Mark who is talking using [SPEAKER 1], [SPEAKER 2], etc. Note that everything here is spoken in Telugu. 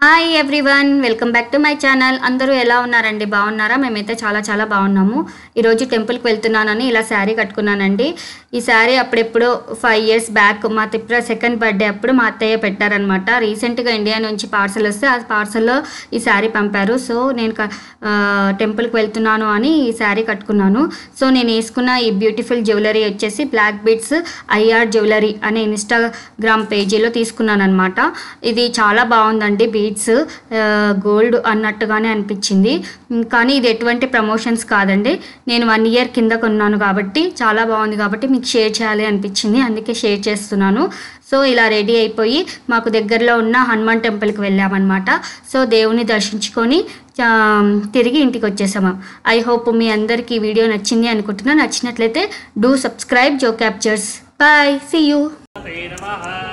[SPEAKER 1] hi everyone welcome back to my channel అందరూ ఎలా ఉన్నారండి బాగున్నారా మేమైతే చాలా చాలా బాగున్నాము ఈరోజు టెంపుల్కి వెళ్తున్నానని ఇలా శారీ కట్టుకున్నానండి ఈ శారీ అప్పుడెప్పుడో ఫైవ్ ఇయర్స్ బ్యాక్ మా తిప్ర సెకండ్ బర్త్డే అప్పుడు మా అత్తయ్య పెట్టారనమాట రీసెంట్గా ఇండియా నుంచి పార్సల్ వస్తే ఆ పార్సల్లో ఈ శారీ పంపారు సో నేను క- ఆ, టెంపుల్కి వెళ్తున్నాను అని ఈ శారీ కట్టుకున్నాను సో నేను వేసుకున్న ఈ బ్యూటిఫుల్ జ్యువెలరీ వచ్చేసి బ్లాక్ బీడ్స్ ఐఆర్ జ్యువెలరీ అనే ఇన్స్టాగ్రామ్ పేజీలో తీసుకున్నాను అనమాట ఇది చాలా బాగుందండి బీడ్స్ గోల్డ్ అన్నట్టుగానే అనిపించింది ఉమ్, కానీ ఇది ఎటువంటి ప్రమోషన్స్ కాదండి నేను వన్ ఇయర్ కింద కొన్నాను కాబట్టి చాలా బాగుంది కాబట్టి మీకు షేర్ చేయాలి అనిపించింది అందుకే షేర్ చేస్తున్నాను సో ఇలా రెడీ అయిపోయి మాకు దగ్గరలో ఉన్న హనుమాన్ టెంపుల్కి వెళ్ళామన్నమాట సో దేవుని దర్శించుకొని ఆ, తిరిగి ఇంటికి వచ్చేసాము ఐ హోప్ మీ అందరికీ ఈ వీడియో నచ్చింది అనుకుంటున్నా నచ్చినట్లయితే do subscribe Jo captures bye see you
[SPEAKER 2] శ్రీ నమః